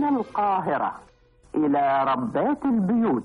من القاهرة إلى ربات البيوت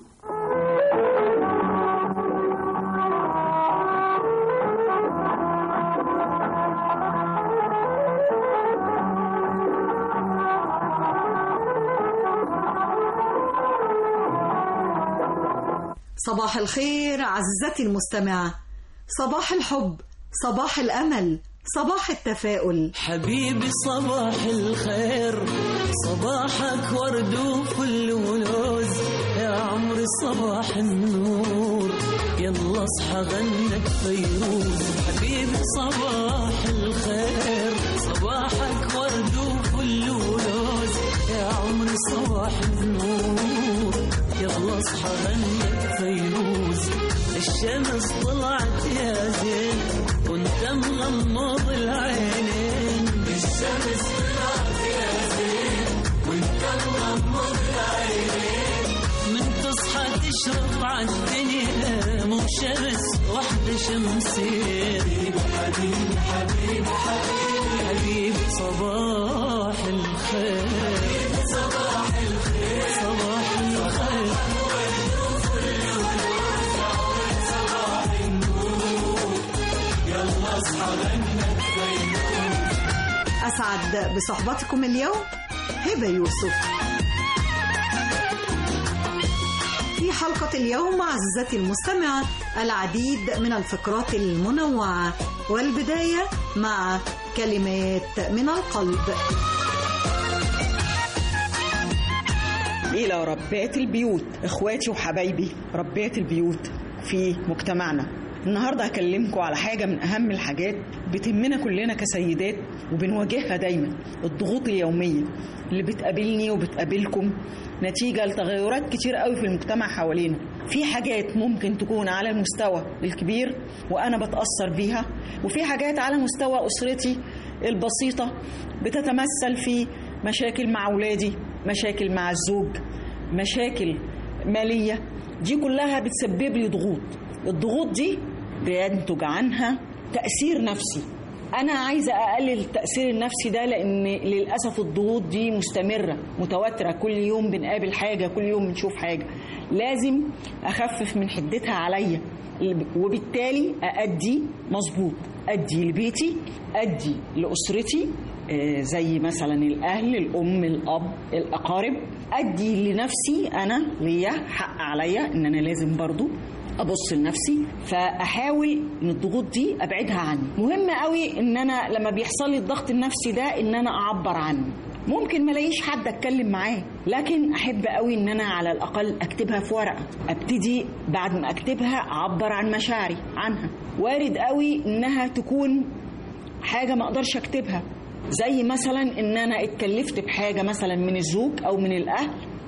صباح الخير عزتي المستمعة صباح الحب صباح الأمل صباح التفاؤل حبيبي صباح الخير صباحك ورد وفل ولوز يا عمري صباح النور يلا اصحى غنك فيروز حبيبي صباح الخير صباحك ورد وفل ولوز يا عمري صباح النور يلا اصحى غنك فيروز الشمس طلعت يا زين وانت مغمض العينين الشمس طلعت يا زين وانت مغمض العينين من تصحى تشرق عالدنيا مو شمس واحدة شمسين حبيبي حبيبي حبيبي حبيبي صباح الخير صباح الخير صباح الخير أسعد بصحبتكم اليوم هبة يوسف في حلقة اليوم عزيزتي المستمعة العديد من الفقرات المنوعة والبداية مع كلمات من القلب إلى ربات البيوت إخواتي وحبايبي ربات البيوت في مجتمعنا النهاردة هكلمكم على حاجة من أهم الحاجات بتهمنا كلنا كسيدات وبنواجهها دايما الضغوط اليومية اللي بتقابلني وبتقابلكم نتيجة لتغيرات كتير قوي في المجتمع حوالينا في حاجات ممكن تكون على المستوى الكبير وأنا بتأثر بيها وفي حاجات على مستوى أسرتي البسيطة بتتمثل في مشاكل مع أولادي مشاكل مع الزوج مشاكل مالية دي كلها بتسبب لي ضغوط الضغوط دي بينتج عنها تأثير نفسي أنا عايزة أقلل التأثير النفسي ده لأن للأسف الضغوط دي مستمرة متواترة كل يوم بنقابل حاجة كل يوم بنشوف حاجة لازم أخفف من حدتها عليا وبالتالي أأدي مظبوط أدي لبيتي أدي لأسرتي آه، زي مثلا الأهل الأم الأب الأقارب أدي لنفسي أنا ليا حق عليا إن أنا لازم برضو ابص لنفسي فاحاول ان الضغوط دي ابعدها عني مهم قوي ان انا لما بيحصل لي الضغط النفسي ده ان انا اعبر عنه ممكن ما الاقيش حد اتكلم معاه لكن احب قوي ان انا على الاقل اكتبها في ورقه ابتدي بعد ما اكتبها اعبر عن مشاعري عنها وارد قوي انها تكون حاجه ما اقدرش اكتبها زي مثلا ان انا اتكلفت بحاجه مثلا من الزوج او من الاهل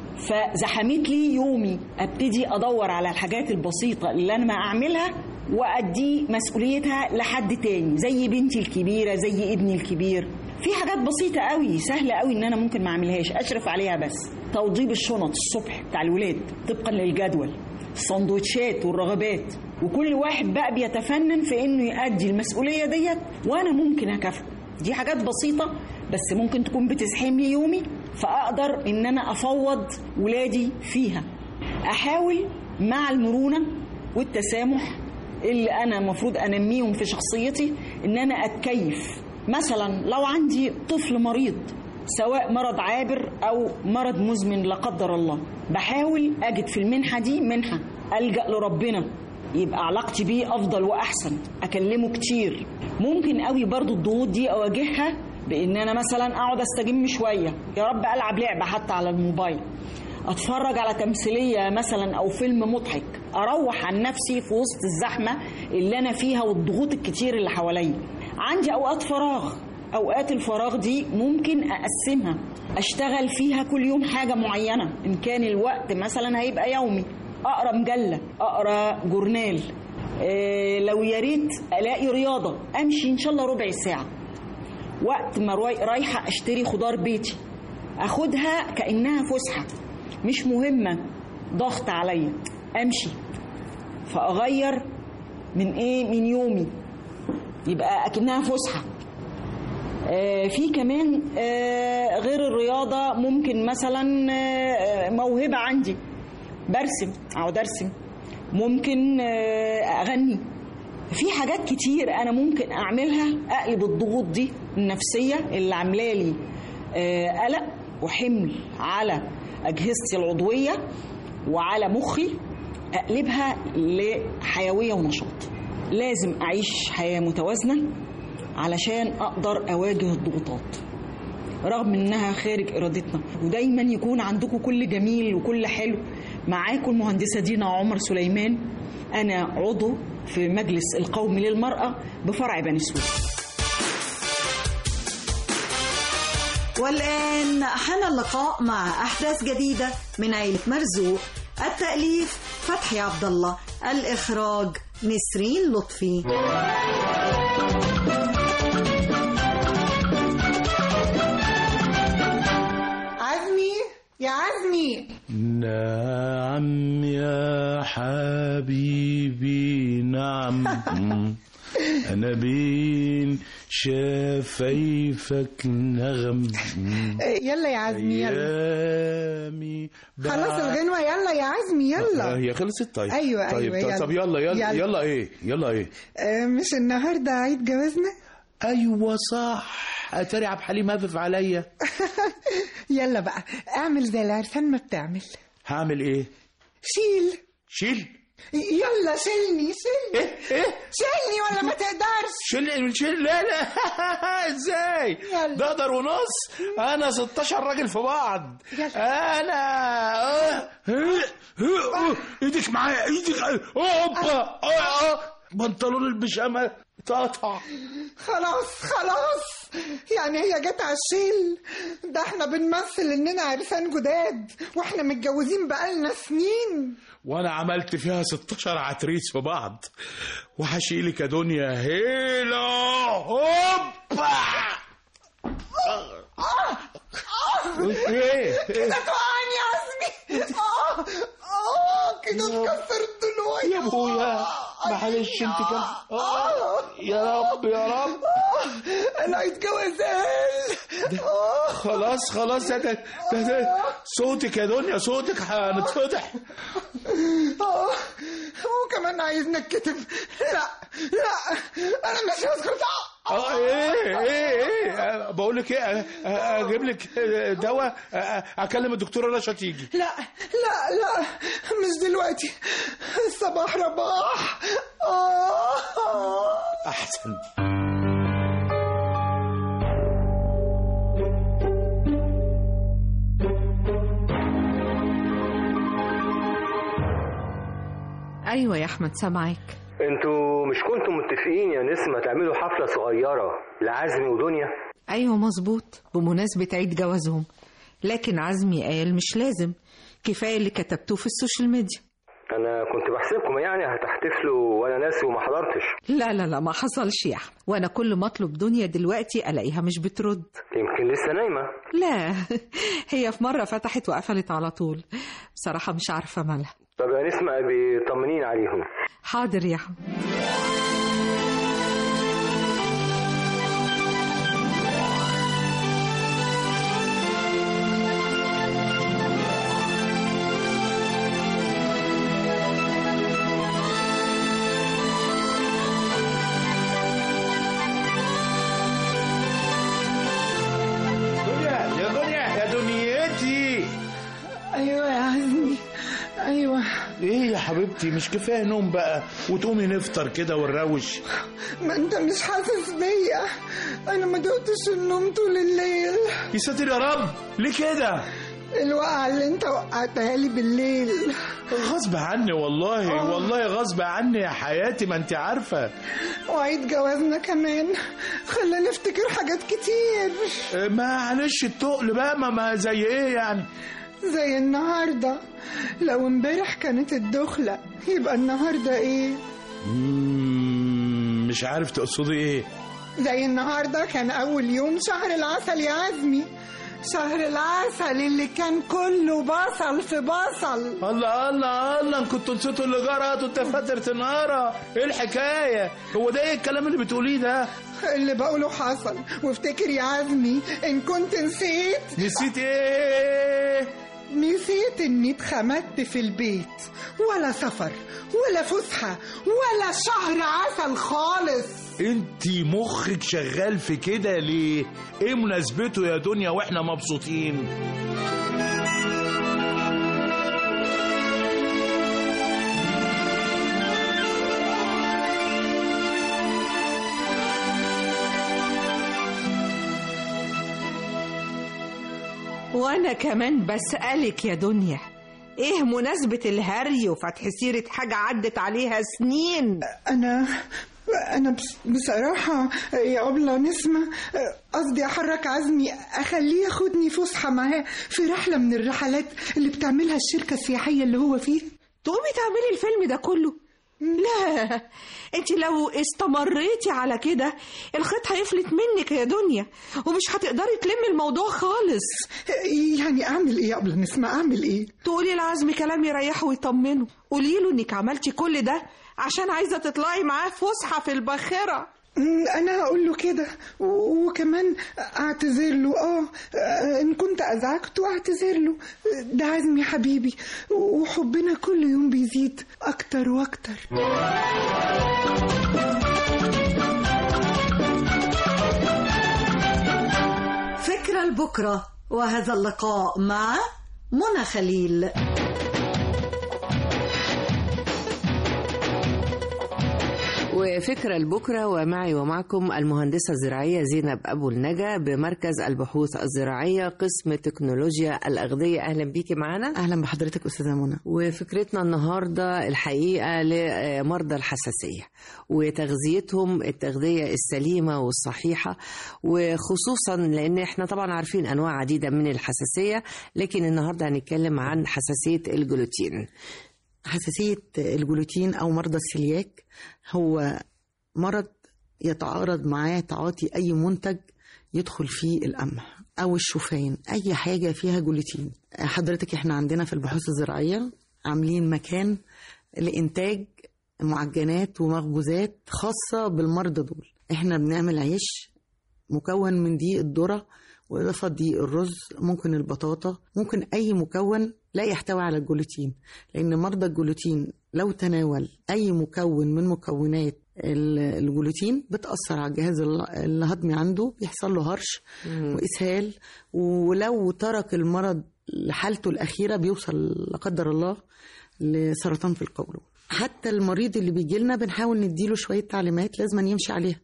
فزحمت لي يومي ابتدي ادور على الحاجات البسيطه اللي انا ما اعملها وادي مسؤوليتها لحد تاني زي بنتي الكبيره زي ابني الكبير في حاجات بسيطه قوي سهله قوي ان انا ممكن ما اعملهاش اشرف عليها بس توضيب الشنط الصبح بتاع الولاد طبقا للجدول السندوتشات والرغبات وكل واحد بقى بيتفنن في انه يؤدي المسؤوليه ديت وانا ممكن اكافئه دي حاجات بسيطه بس ممكن تكون بتزحم لي يومي فاقدر ان انا افوض ولادي فيها احاول مع المرونه والتسامح اللي انا المفروض انميهم في شخصيتي ان انا اتكيف مثلا لو عندي طفل مريض سواء مرض عابر او مرض مزمن لا قدر الله بحاول اجد في المنحه دي منحه الجا لربنا يبقى علاقتي بيه افضل واحسن اكلمه كتير ممكن قوي برضو الضغوط دي اواجهها بان انا مثلا اقعد استجم شويه يا رب العب لعبه حتى على الموبايل اتفرج على تمثيليه مثلا او فيلم مضحك اروح عن نفسي في وسط الزحمه اللي انا فيها والضغوط الكتير اللي حواليا عندي اوقات فراغ اوقات الفراغ دي ممكن اقسمها اشتغل فيها كل يوم حاجه معينه ان كان الوقت مثلا هيبقى يومي اقرا مجله اقرا جورنال إيه لو يا ريت الاقي رياضه امشي ان شاء الله ربع ساعه وقت ما راي- رايحه اشتري خضار بيتي اخدها كانها فسحه مش مهمه ضغط عليا امشي فاغير من ايه من يومي يبقى اكنها فسحه آه، في كمان آه، غير الرياضة ممكن مثلا آه، موهبة عندي برسم أقعد أرسم ممكن آه، أغني في حاجات كتير أنا ممكن أعملها أقلب الضغوط دي النفسية اللي عاملة لي آه، قلق وحمل على أجهزتي العضوية وعلى مخي أقلبها لحيوية ونشاط لازم أعيش حياة متوازنة علشان أقدر أواجه الضغوطات رغم إنها خارج إرادتنا ودايما يكون عندكم كل جميل وكل حلو معاكم المهندسة دينا عمر سليمان أنا عضو في مجلس القومي للمرأة بفرع بني سويف والآن حان اللقاء مع أحداث جديدة من عيلة مرزوق التأليف فتحي عبد الله الإخراج نسرين لطفي عزمي يا عزمي نعم يا حبيبي نعم أنا بين شفايفك نغم يلا يا عزمي يلا أيامي خلاص الغنوة يلا يا عزمي يلا هي خلصت طيب أيوة، طيب أيوة، طيب يلا. طب يلا يلا يلا. يلا ايه يلا ايه آه، مش النهاردة عيد جوازنا ايوه صح اتاري عبد الحليم هفف عليا يلا بقى اعمل زي العرسان ما بتعمل هعمل ايه شيل شيل يلا شيلني شيلني ايه ايه شيلني ولا ما تقدرش شيل شيل لا لا ازاي يلا. ده اقدر ونص انا 16 راجل في بعض يلا. انا آه. آه. ايدك معايا ايدك اوبا آه، آه. بنطلون البيجامه اتقطع خلاص خلاص يعني هي جت على الشيل ده احنا بنمثل اننا عرسان جداد واحنا متجوزين بقالنا سنين وانا عملت فيها 16 عتريس في بعض وهشيلك يا دنيا هيلا هوبا ايه ايه ده توقعني يا عزمي اه اه كده اتكسر الضلوع يا ابويا معلش انت كم آه، يا رب يا رب انا عايز جوازال آه. خلاص خلاص ده, ده, ده, ده صوتك يا دنيا صوتك هنتفضح آه. وكمان عايز نتكتب لا لا انا مش هسكت اه ايه ايه ايه بقول لك ايه أ- أ- اجيب لك دواء أ- أ- اكلم الدكتوره رشا تيجي لا لا لا مش دلوقتي الصباح رباح آه. احسن ايوه يا احمد سامعك انتوا مش كنتوا متفقين يا نسمة تعملوا حفلة صغيرة لعزمي ودنيا ايوه مظبوط بمناسبه عيد جوازهم لكن عزمي قال مش لازم كفايه اللي كتبتوه في السوشيال ميديا انا كنت بحسبكم يعني هتحتفلوا وانا ناسي وما حضرتش لا لا لا ما حصلش يا احمد وانا كل ما اطلب دنيا دلوقتي الاقيها مش بترد يمكن لسه نايمة لا هي في مره فتحت وقفلت على طول بصراحه مش عارفه مالها طب يا نسمة بيطمنين عليهم حاضر يا احمد دنيا يا دنيا يا دنيتي ايوه يا عزمي ايوه ايه يا حبيبتي مش كفايه نوم بقى وتقومي نفطر كده ونروش ما انت مش حاسس بيا انا ما دقتش النوم طول الليل يا ساتر يا رب ليه كده الوقعه اللي انت وقعتها لي بالليل غصب عني والله والله غصب عني يا حياتي ما انت عارفه وعيد جوازنا كمان خلينا نفتكر حاجات كتير آه، معلش التقل بقى ما, ما زي ايه يعني زي النهارده لو امبارح كانت الدخله يبقى النهارده ايه مم، مش عارف تقصدي ايه زي النهارده كان اول يوم شهر العسل يا عزمي شهر العسل اللي كان كله بصل في بصل الله الله الله ان كنتوا نسيتوا اللي جرت والدفاتر تنهارة ايه الحكايه هو ده ايه الكلام اللي بتقوليه ده اللي بقوله حصل وافتكر يا عزمي ان كنت نسيت نسيت ايه نسيت اني اتخمدت في البيت ولا سفر ولا فسحة ولا شهر عسل خالص انت مخك شغال في كده ليه ايه مناسبته يا دنيا واحنا مبسوطين وانا كمان بسألك يا دنيا ايه مناسبة الهري وفتح سيرة حاجة عدت عليها سنين انا انا بس بصراحة يا أبلة نسمة قصدي احرك عزمي اخليه ياخدني فسحة معاه في رحلة من الرحلات اللي بتعملها الشركة السياحية اللي هو فيه تقومي تعملي الفيلم ده كله لا انت لو استمريتي على كده الخيط هيفلت منك يا دنيا ومش هتقدري تلمي الموضوع خالص يعني اعمل ايه يا أبلة نسمة اعمل ايه تقولي لعزمي كلام يريحه ويطمنه قولي له انك عملتي كل ده عشان عايزه تطلعي معاه فسحه في الباخره انا هقول له كده و- وكمان اعتذر له اه ان كنت ازعجته اعتذر له ده عزمي حبيبي وحبنا كل يوم بيزيد اكتر واكتر فكرة لبكرة وهذا اللقاء مع منى خليل وفكرة لبكرة ومعي ومعكم المهندسة الزراعية زينب أبو النجا بمركز البحوث الزراعية قسم تكنولوجيا الأغذية أهلا بيكي معنا اهلا بحضرتك استاذه منى وفكرتنا النهاردة الحقيقة لمرضى الحساسية وتغذيتهم التغذية السليمة والصحيحة وخصوصا لأن احنا طبعا عارفين أنواع عديدة من الحساسية لكن النهاردة هنتكلم عن حساسية الجلوتين حساسيه الجلوتين او مرضى السلياك هو مرض يتعارض معاه تعاطي اي منتج يدخل فيه القمح او الشوفان اي حاجه فيها جلوتين حضرتك احنا عندنا في البحوث الزراعيه عاملين مكان لانتاج معجنات ومخبوزات خاصه بالمرضى دول احنا بنعمل عيش مكون من دقيق الذره وإضافة دقيق الرز ممكن البطاطا ممكن أي مكون لا يحتوي على الجلوتين لأن مرضى الجلوتين لو تناول أي مكون من مكونات ال- الجلوتين بتأثر على الجهاز ال- الهضمي عنده بيحصل له هرش وإسهال ولو ترك المرض لحالته الأخيرة بيوصل لا قدر الله لسرطان في القولون حتى المريض اللي بيجي لنا بنحاول نديله شوية تعليمات لازم يمشي عليها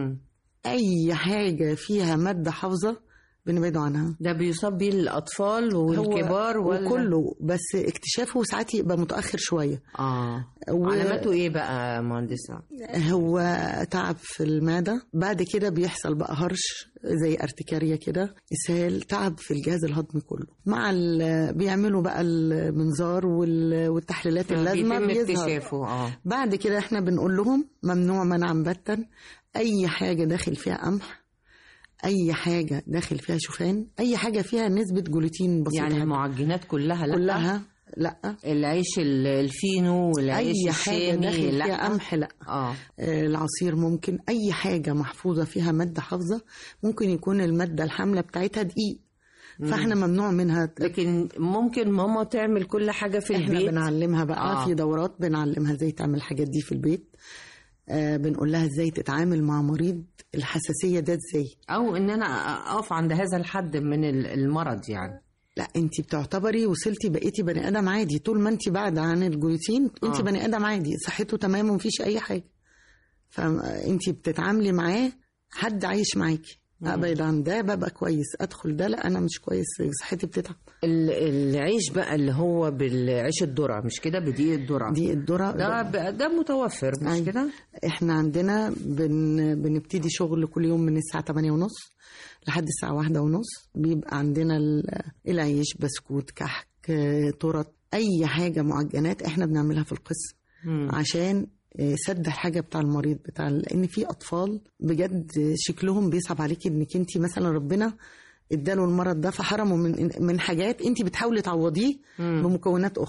أي حاجة فيها مادة حافظة بنبعده عنها ده بيصاب بيه الأطفال والكبار هو ولا وكله بس اكتشافه ساعات يبقى متأخر شوية اه و- علاماته ايه بقى مهندسة؟ هو تعب في المعدة بعد كده بيحصل بقى هرش زي ارتكارية كده اسهال تعب في الجهاز الهضمي كله مع ال- بيعملوا بقى المنظار وال- والتحليلات اللازمة بيتم بيظهر اكتشافه اه بعد كده احنا بنقول لهم ممنوع منعا باتا اي حاجة داخل فيها قمح اي حاجة داخل فيها شوفان اي حاجة فيها نسبة جلوتين بسيطة يعني حاجة. المعجنات كلها لا كلها لا العيش ال- الفينو والعيش اي حاجه الشامي داخل لا فيها قمح لا اه آه، العصير ممكن اي حاجه محفوظه فيها ماده حافظه ممكن يكون الماده الحامله بتاعتها دقيق فاحنا ممنوع منها لكن ممكن ماما تعمل كل حاجة في احنا البيت بنعلمها بقى آه. آه. في دورات بنعلمها ازاي تعمل الحاجات دي في البيت آه بنقول لها ازاي تتعامل مع مريض الحساسيه ده ازاي او ان انا اقف عند هذا الحد من ال- المرض يعني لا انت بتعتبري وصلتي بقيتي بني ادم عادي طول ما انت بعد عن الجلوتين انت آه. بني ادم عادي صحته تمام ومفيش اي حاجه فانت بتتعاملي معاه حد عايش معاكي ابعد عن ده ببقى كويس ادخل ده لا انا مش كويس صحتي بتتعب ال- العيش بقى اللي هو بالعيش الذرة مش كده بدقيق الذرة دي الذره ده ب- ده متوفر مش أيوة. كده احنا عندنا بن... بنبتدي شغل كل يوم من الساعة 8 ونص لحد الساعة واحدة ونص بيبقى عندنا ال- العيش بسكوت كحك آه، تورت أي حاجة معجنات احنا بنعملها في القسم عشان آه، سد الحاجة بتاع المريض بتاع لأن في أطفال بجد شكلهم بيصعب عليكي إنك أنت مثلا ربنا اداله المرض ده فحرمه من من حاجات انت بتحاولي تعوضيه بمكونات اخرى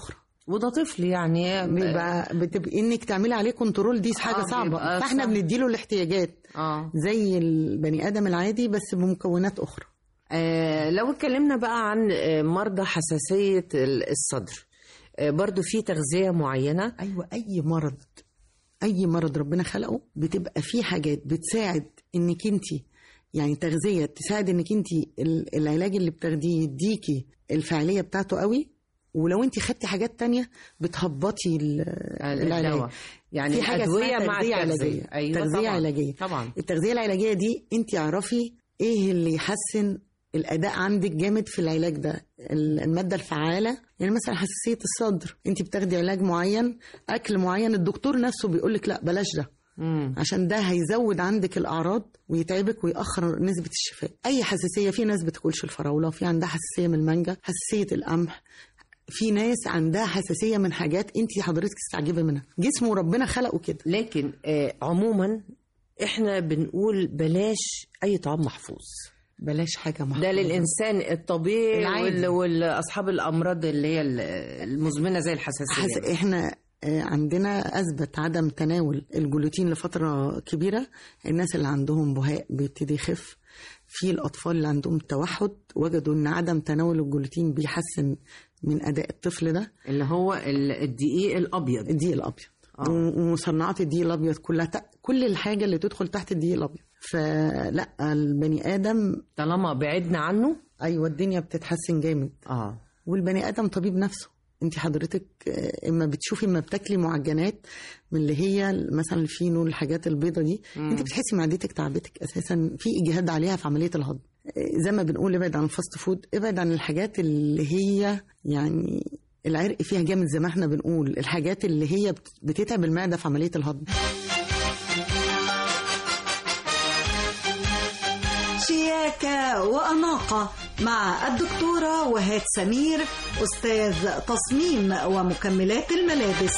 وده طفل يعني بيبقى بتبقي انك تعملي عليه كنترول دي حاجه آه، صعبه بيبقى فاحنا صعب. بنديله الاحتياجات اه زي البني ادم العادي بس بمكونات اخرى آه، لو اتكلمنا بقى عن آه، مرضى حساسية ال- الصدر آه، برضو في تغذية معينة ايوه اي مرض اي مرض ربنا خلقه بتبقى فيه حاجات بتساعد انك انت يعني تغذيه تساعد انك انت ال- العلاج اللي بتاخديه يديكي الفعاليه بتاعته قوي ولو انت خدتي حاجات تانية بتهبطي ال- العلاج الدواء. يعني في حاجه الأدوية اسمها مع تغذيه التغذية. علاجيه أيوة تغذيه طبعاً. علاجيه طبعا التغذيه العلاجيه دي انت اعرفي ايه اللي يحسن الاداء عندك جامد في العلاج ده ال- الماده الفعاله يعني مثلا حساسيه الصدر انت بتاخدي علاج معين اكل معين الدكتور نفسه بيقول لك لا بلاش ده مم. عشان ده هيزود عندك الاعراض ويتعبك ويأخر نسبه الشفاء اي حساسيه في ناس بتاكلش الفراوله في عندها حساسيه من المانجا حساسيه القمح في ناس عندها حساسيه من حاجات انت حضرتك تستعجبي منها جسمه ربنا خلقه كده لكن آه، عموما احنا بنقول بلاش أي طعام محفوظ بلاش حاجه محفوظة. ده للإنسان الطبيعي العادي. وال- والأصحاب الأمراض اللي هي ال- المزمنة زي الحساسية حس... احنا آه، عندنا اثبت عدم تناول الجلوتين لفتره كبيره الناس اللي عندهم بهاء بيبتدي يخف في الاطفال اللي عندهم توحد وجدوا ان عدم تناول الجلوتين بيحسن من اداء الطفل ده اللي هو ال- الدقيق الأبيض الدقيق الابيض آه. و- ومصنعات الدقيق الابيض كلها ت- كل الحاجه اللي تدخل تحت الدقيق الابيض فلا البني ادم طالما بعدنا عنه ايوه الدنيا بتتحسن جامد اه والبني ادم طبيب نفسه انت حضرتك آه، اما بتشوفي اما بتاكلي معجنات من اللي هي مثلا الفينو الحاجات البيضه دي مم. انت بتحسي معدتك تعبتك اساسا في اجهاد عليها في عمليه الهضم آه، زي ما بنقول ابعد عن الفاست فود ابعد عن الحاجات اللي هي يعني العرق فيها جامد زي ما احنا بنقول الحاجات اللي هي بت- بتتعب المعده في عمليه الهضم شياكة وأناقة مع الدكتورة وهاد سمير أستاذ تصميم ومكملات الملابس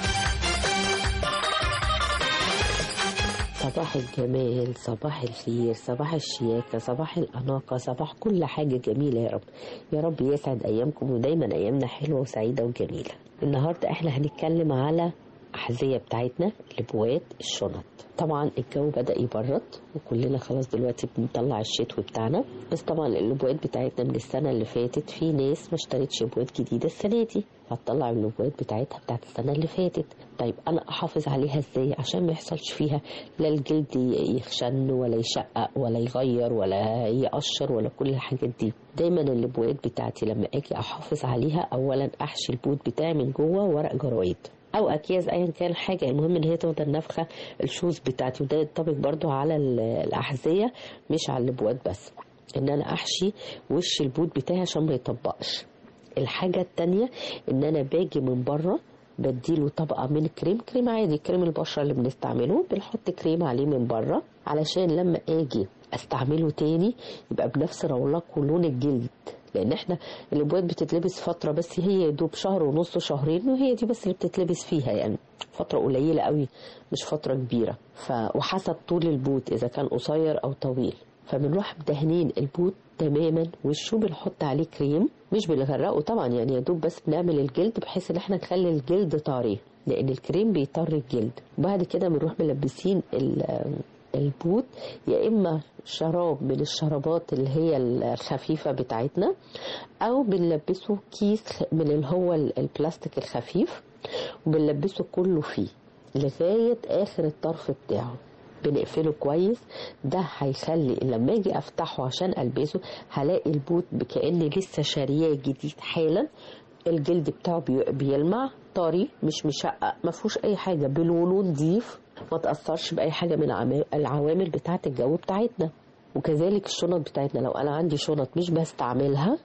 صباح الجمال صباح الخير صباح الشياكة صباح الأناقة صباح كل حاجة جميلة يا رب يا رب يسعد أيامكم ودايما أيامنا حلوة وسعيدة وجميلة النهاردة احنا هنتكلم على أحذية بتاعتنا البوات الشنط طبعا الجو بدأ يبرد وكلنا خلاص دلوقتي بنطلع الشتوي بتاعنا بس طبعا البوات بتاعتنا من السنة اللي فاتت في ناس ما اشترتش بوات جديدة السنة دي هتطلع البوات بتاعتها بتاعت السنة اللي فاتت طيب أنا أحافظ عليها إزاي عشان ما يحصلش فيها لا الجلد يخشن ولا يشقق ولا يغير ولا يقشر ولا كل الحاجات دي دايما البوات بتاعتي لما أجي أحافظ عليها أولا أحشي البوت بتاعي من جوه ورق جرايد او اكياس ايا كان الحاجه المهم ان هي تفضل نافخه الشوز بتاعتي وده ينطبق برضو على ال- الاحذيه مش على البوات بس ان انا احشي وش البوت بتاعي عشان ما يطبقش الحاجه التانية ان انا باجي من بره بديله طبقة من كريم كريم عادي كريم البشرة اللي بنستعمله بنحط كريم عليه من بره علشان لما اجي استعمله تاني يبقى بنفس رونق ولون الجلد لان احنا الابواب بتتلبس فتره بس هي يا دوب شهر ونص شهرين وهي دي بس اللي بتتلبس فيها يعني فتره قليله قوي مش فتره كبيره ف وحسب طول البوت اذا كان قصير او طويل فبنروح مدهنين البوت تماما وشه بنحط عليه كريم مش بنغرقه طبعا يعني يا دوب بس بنعمل الجلد بحيث ان احنا نخلي الجلد طري لان الكريم بيطر الجلد وبعد كده بنروح ملبسين ال- البوت يا اما شراب من الشرابات اللي هي الخفيفه بتاعتنا او بنلبسه كيس من اللي هو البلاستيك الخفيف وبنلبسه كله فيه لغايه اخر الطرف بتاعه بنقفله كويس ده هيخلي لما اجي افتحه عشان البسه هلاقي البوت كاني لسه شارياه جديد حالا الجلد بتاعه بي- بيلمع طري مش مشقق ما فيهوش اي حاجه بلونه نضيف ما تاثرش باي حاجه من عما- العوامل بتاعه الجو بتاعتنا وكذلك الشنط بتاعتنا لو انا عندي شنط مش بستعملها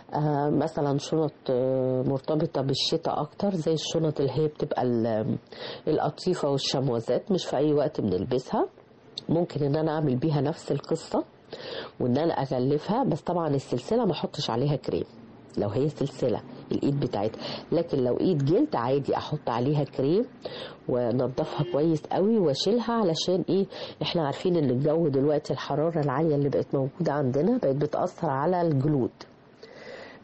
آه مثلا شنط آه مرتبطة بالشتاء أكتر زي الشنط اللي هي بتبقى ال- القطيفة والشموزات مش في أي وقت بنلبسها ممكن إن أنا أعمل بيها نفس القصة وإن أنا أغلفها بس طبعا السلسلة ما أحطش عليها كريم لو هي سلسلة الإيد بتاعتها لكن لو إيد جلد عادي أحط عليها كريم ونضفها كويس قوي واشيلها علشان ايه احنا عارفين ان الجو دلوقتي الحرارة العالية اللي بقت موجودة عندنا بقت بتأثر على الجلود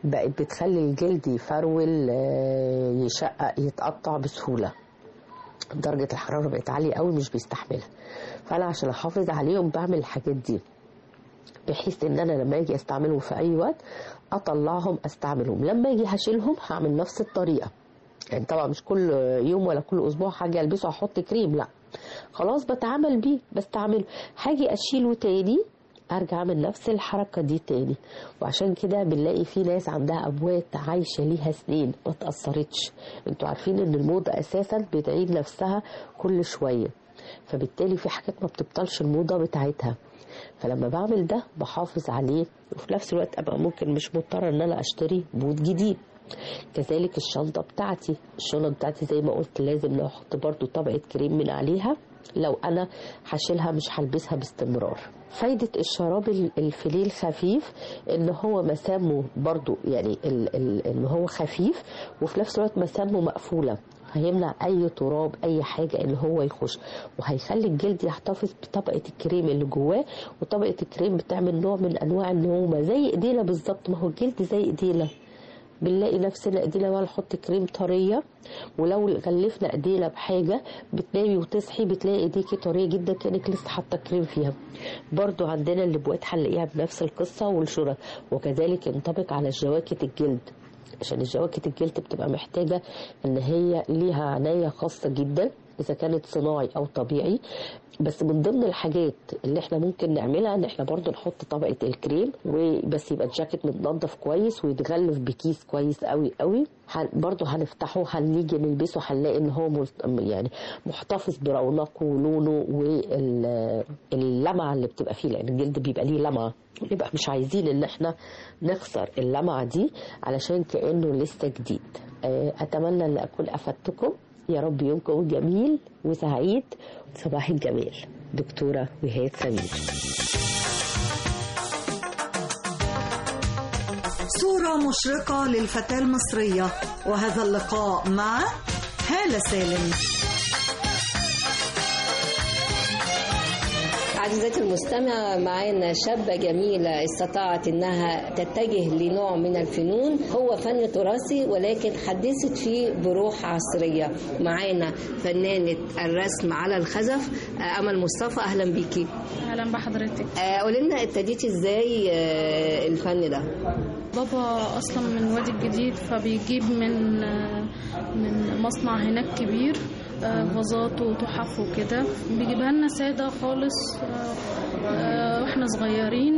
بقت بتخلي الجلد يفرول آه، يشقق يتقطع بسهوله درجه الحراره بقت عاليه قوي مش بيستحملها فانا عشان احافظ عليهم بعمل الحاجات دي بحيث ان انا لما اجي استعملهم في اي وقت اطلعهم استعملهم لما اجي هشيلهم هعمل نفس الطريقه يعني طبعا مش كل يوم ولا كل اسبوع حاجه البسه احط كريم لا خلاص بتعامل بيه بستعمله هاجي اشيله تاني ارجع اعمل نفس الحركه دي تاني وعشان كده بنلاقي في ناس عندها اموات عايشه ليها سنين ما تاثرتش انتوا عارفين ان الموضه اساسا بتعيد نفسها كل شويه فبالتالي في حاجات ما بتبطلش الموضه بتاعتها فلما بعمل ده بحافظ عليه وفي نفس الوقت ابقى ممكن مش مضطره ان انا اشتري بوت جديد كذلك الشنطه بتاعتي الشنطه بتاعتي زي ما قلت لازم نحط برضو طبقه كريم من عليها لو انا هشيلها مش هلبسها باستمرار فايدة الشراب ال- الفيليه الخفيف ان هو مسامه برضو يعني ال ال ان هو خفيف وفي نفس الوقت مسامه مقفولة هيمنع اي تراب اي حاجة ان هو يخش وهيخلي الجلد يحتفظ بطبقة الكريم اللي جواه وطبقة الكريم بتعمل نوع من انواع النعومة زي ايدينا بالظبط ما هو الجلد زي ايدينا بنلاقي نفسنا ايدينا بقى نحط كريم طريه ولو غلفنا ايدينا بحاجه بتنامي وتصحي بتلاقي ايديكي طريه جدا كانك لسه حاطه كريم فيها برضو عندنا اللبوات هنلاقيها بنفس القصه والشرط وكذلك ينطبق على جواكت الجلد عشان الجواكت الجلد بتبقى محتاجة ان هي ليها عناية خاصة جدا اذا كانت صناعي او طبيعي بس من ضمن الحاجات اللي احنا ممكن نعملها ان احنا برضو نحط طبقة الكريم وبس يبقى الجاكيت متنضف كويس ويتغلف بكيس كويس قوي قوي هن- برضو هنفتحه هنيجي نلبسه هنلاقي ان هو ملت- يعني محتفظ برونقه ولونه واللمعة اللي بتبقى فيه لان الجلد بيبقى ليه لمعة يبقى مش عايزين ان احنا نخسر اللمعة دي علشان كأنه لسه جديد آه، اتمنى ان اكون افدتكم يا رب يومكم جميل وسعيد صباح الجمال دكتورة وهاد سمير صورة مشرقة للفتاة المصرية وهذا اللقاء مع هالة سالم عزيزتي المستمع معانا شابة جميلة استطاعت انها تتجه لنوع من الفنون هو فن تراثي ولكن حدثت فيه بروح عصرية معانا فنانة الرسم على الخزف آه، أمل مصطفى أهلا بيكي اهلا بحضرتك آه، قولي لنا ابتديتي ازاي آه، الفن ده بابا اصلا من وادي الجديد فبيجيب من آه، من مصنع هناك كبير آه، فازات وتحف وكده بيجيبها لنا ساده خالص آه، آه، واحنا صغيرين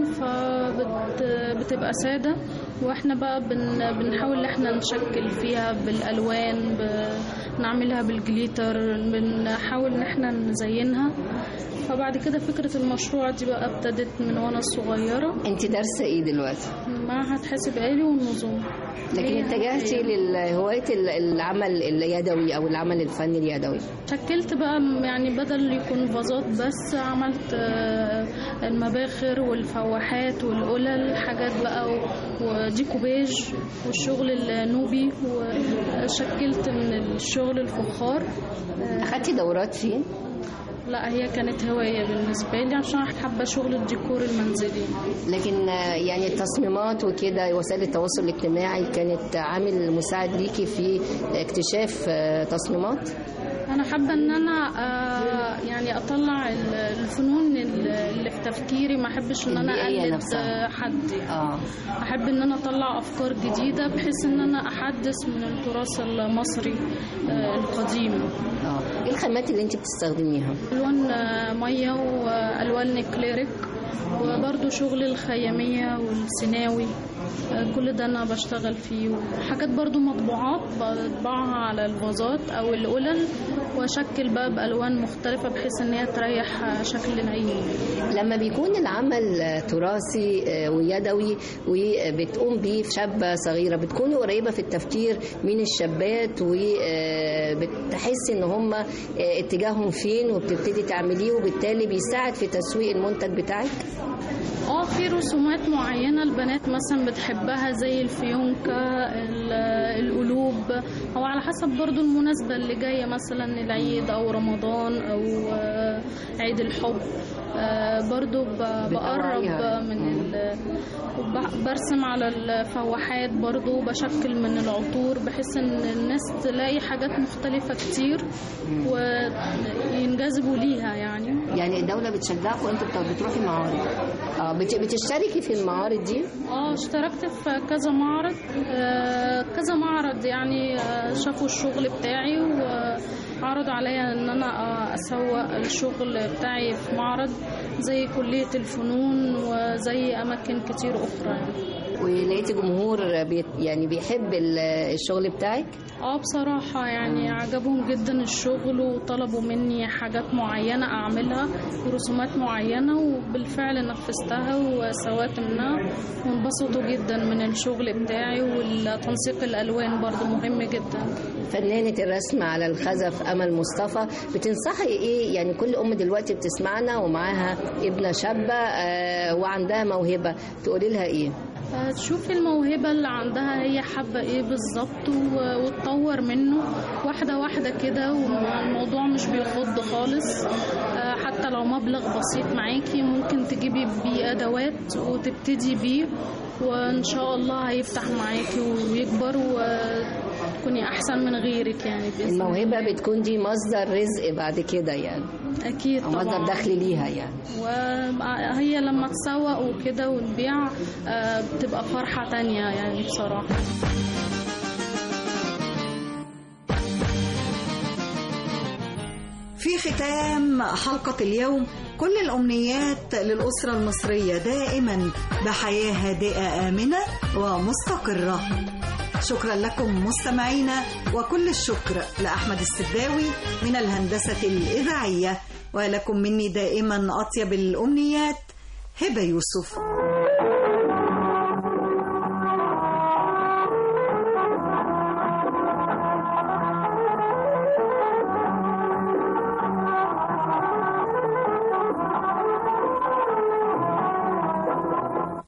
فبتبقى ساده واحنا بقى بن بنحاول ان احنا نشكل فيها بالالوان ب- نعملها بالجليتر بنحاول ان احنا نزينها فبعد كده فكره المشروع دي بقى ابتدت من وانا صغيره انت دارسة ايه دلوقتي معهد حاسب آلي والنظم لكن هي- اتجهتي لهواية العمل اليدوي او العمل الفني اليدوي شكلت بقى م- يعني بدل يكون فازات بس عملت آه، المباخر والفواحات والقلل حاجات بقى و- وديكوباج والشغل النوبي وشكلت من الشغل الفخار اخدتي دورات فيه؟ لا هي كانت هواية بالنسبة لي عشان حابة شغل الديكور المنزلي لكن آه، يعني التصميمات وكده وسائل التواصل الاجتماعي كانت عامل مساعد ليكي في اكتشاف آه، تصميمات انا حابه ان انا آه، يعني اطلع ال- الفنون ال- اللي في تفكيري ما احبش ان انا البيئية اقلد نفسها. آه، حد يعني. احب ان انا اطلع افكار جديده بحيث ان انا احدث من التراث المصري آه، القديم اه ايه الخامات اللي انت بتستخدميها الوان آه، ميه والوان نكليريك وبرضو شغل الخياميه والسيناوي آه، كل ده انا بشتغل فيه وحاجات برضو مطبوعات بطبعها على الفازات او القلل واشكل بقى بالوان مختلفه بحيث ان هي تريح آه، شكل العين لما بيكون العمل آه، تراثي آه، ويدوي وبتقوم بيه شابة صغيرة بتكوني قريبة في التفكير من الشابات وبتحسي ان هم آه، اتجاههم فين وبتبتدي تعمليه وبالتالي بيساعد في تسويق المنتج بتاعك اه في رسومات معينة البنات مثلا بتحبها زي الفيونكة ال- القلوب هو على على حسب برضو المناسبة اللي جاية مثلا العيد أو رمضان أو آه، عيد الحب آه، برضو ب- بقرب بتوعيها. من ال... وب- برسم على الفواحات برضو بشكل من العطور بحيث ان الناس تلاقي حاجات مختلفة كتير وينجذبوا ليها يعني يعني الدولة بتشجعكم انتوا بت- بتروحي معارض اه بت- بتشتركي في المعارض دي اه اشتركت في كذا معرض آه، كذا معرض يعني آه، شافوا الشغل بتاعي وعرضوا عليا ان انا آه، اسوق الشغل بتاعي في معرض زي كلية الفنون وزي اماكن كتير اخرى يعني. ولقيتي جمهور بيت يعني بيحب ال- الشغل بتاعك اه بصراحة يعني عجبهم جدا الشغل وطلبوا مني حاجات معينة أعملها ورسومات معينة وبالفعل نفذتها وسويت منها وانبسطوا جدا من الشغل بتاعي والتنسيق الألوان برضو مهم جدا فنانة الرسم على الخزف أمل مصطفى بتنصحي إيه يعني كل أم دلوقتي بتسمعنا ومعاها ابنة شابة آه، وعندها موهبة تقولي لها إيه آه، تشوفي الموهبة اللي عندها هي حابة ايه بالظبط و- وتطور منه واحدة واحدة كده والموضوع مش بيخض خالص آه، حتى لو مبلغ بسيط معاكي ممكن تجيبي بيه أدوات وتبتدي بيه وإن شاء الله هيفتح معاكي ويكبر وتكوني أحسن من غيرك يعني بإذن الله. الموهبة بتكون دي مصدر رزق بعد كده يعني أكيد أو طبعا مصدر دخل ليها يعني وهي لما تسوق وكده وتبيع آه، بتبقى فرحة تانية يعني بصراحة في ختام حلقة اليوم كل الأمنيات للأسرة المصرية دائما بحياة هادئة آمنة ومستقرة شكرا لكم مستمعينا وكل الشكر لأحمد السداوي من الهندسة الإذاعية ولكم مني دائما أطيب الأمنيات هبة يوسف